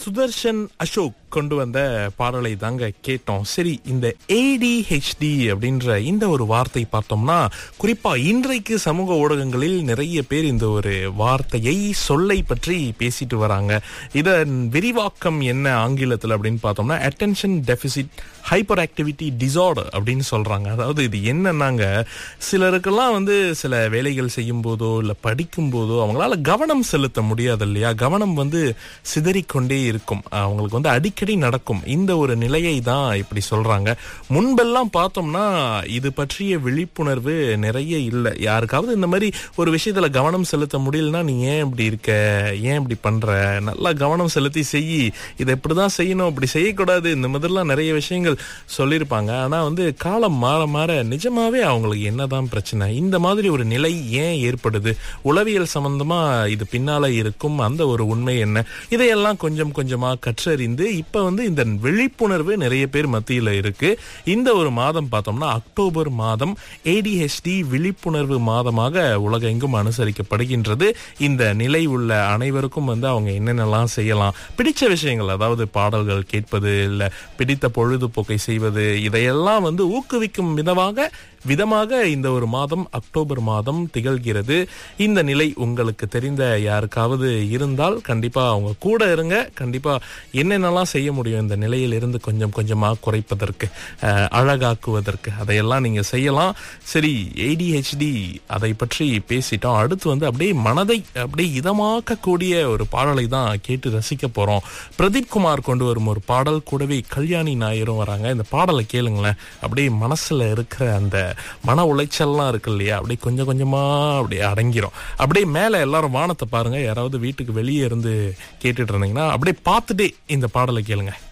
சுதர்ஷன் அசோக் கொண்டு வந்த பாடலை தாங்க கேட்டோம் சரி இந்த ஏடிஹெச்டி அப்படின்ற இந்த ஒரு வார்த்தை பார்த்தோம்னா குறிப்பா இன்றைக்கு சமூக ஊடகங்களில் நிறைய பேர் இந்த ஒரு வார்த்தையை சொல்லை பற்றி பேசிட்டு வராங்க இதன் விரிவாக்கம் என்ன ஆங்கிலத்தில் அப்படின்னு பார்த்தோம்னா அட்டென்ஷன் டெபிசிட் ஹைப்பர் ஆக்டிவிட்டி டிசார்டர் அப்படின்னு சொல்றாங்க அதாவது இது என்னன்னாங்க சிலருக்கெல்லாம் வந்து சில வேலைகள் செய்யும் போதோ இல்லை படிக்கும் போதோ அவங்களால கவனம் செலுத்த முடியாது இல்லையா கவனம் வந்து சிதறிக்கொண்டே இருக்கும் அவங்களுக்கு வந்து அடிக்கடி நடக்கும் இந்த ஒரு நிலையை தான் இப்படி சொல்றாங்க முன்பெல்லாம் பார்த்தோம்னா இது பற்றிய விழிப்புணர்வு நிறைய இல்லை யாருக்காவது இந்த மாதிரி ஒரு விஷயத்துல கவனம் செலுத்த முடியலன்னா நீ ஏன் இப்படி இருக்க ஏன் இப்படி பண்ற நல்லா கவனம் செலுத்தி செய் இதை இப்படிதான் செய்யணும் இப்படி செய்யக்கூடாது இந்த மாதிரிலாம் நிறைய விஷயங்கள் சொல்லியிருப்பாங்க ஆனா வந்து காலம் மாற மாற நிஜமாவே அவங்களுக்கு என்னதான் பிரச்சனை இந்த மாதிரி ஒரு நிலை ஏன் ஏற்படுது உளவியல் சம்பந்தமா இது பின்னால இருக்கும் அந்த ஒரு உண்மை என்ன இதையெல்லாம் கொஞ்சம் கொஞ்சமா கற்றறிந்து இப்ப வந்து இந்த விழிப்புணர்வு நிறைய பேர் மத்தியில இருக்கு இந்த ஒரு மாதம் பார்த்தோம்னா அக்டோபர் மாதம் ஏடிஹெச்டி விழிப்புணர்வு மாதமாக உலகெங்கும் அனுசரிக்கப்படுகின்றது இந்த நிலை உள்ள அனைவருக்கும் வந்து அவங்க என்னென்னலாம் செய்யலாம் பிடிச்ச விஷயங்கள் அதாவது பாடல்கள் கேட்பது இல்ல பிடித்த பொழுதுபோக்கை செய்வது இதையெல்லாம் வந்து ஊக்குவிக்கும் விதமாக விதமாக இந்த ஒரு மாதம் அக்டோபர் மாதம் திகழ்கிறது இந்த நிலை உங்களுக்கு தெரிந்த யாருக்காவது இருந்தால் கண்டிப்பா அவங்க கூட இருங்க கண்டிப்பா என்னென்னலாம் செய்ய முடியும் இந்த நிலையில் இருந்து கொஞ்சம் கொஞ்சமா குறைப்பதற்கு அஹ், அழகாக்குவதற்கு அதையெல்லாம் நீங்க செய்யலாம் சரி ஏடிஹெச்டி அதை பற்றி பேசிட்டோம் அடுத்து வந்து அப்படியே மனதை அப்படியே இதமாக்கக்கூடிய ஒரு பாடலை தான் கேட்டு ரசிக்க போறோம் பிரதீப் குமார் கொண்டு வரும் ஒரு பாடல் கூடவே கல்யாணி நாயரும் வராங்க இந்த பாடலை கேளுங்களேன் அப்படியே மனசுல இருக்கிற அந்த மன உளைச்சல்லாம் இருக்கு இல்லையா அப்படியே கொஞ்சம் கொஞ்சமா அப்படியே அடங்கிரும் அப்படியே மேல எல்லாரும் வானத்தை பாருங்க யாராவது வீட்டுக்கு வெளியே இருந்து கேட்டுட்டு இருந்தீங்கன்னா அப்படியே பார்த்துட்டே இந்த பாடலை கேளுங்க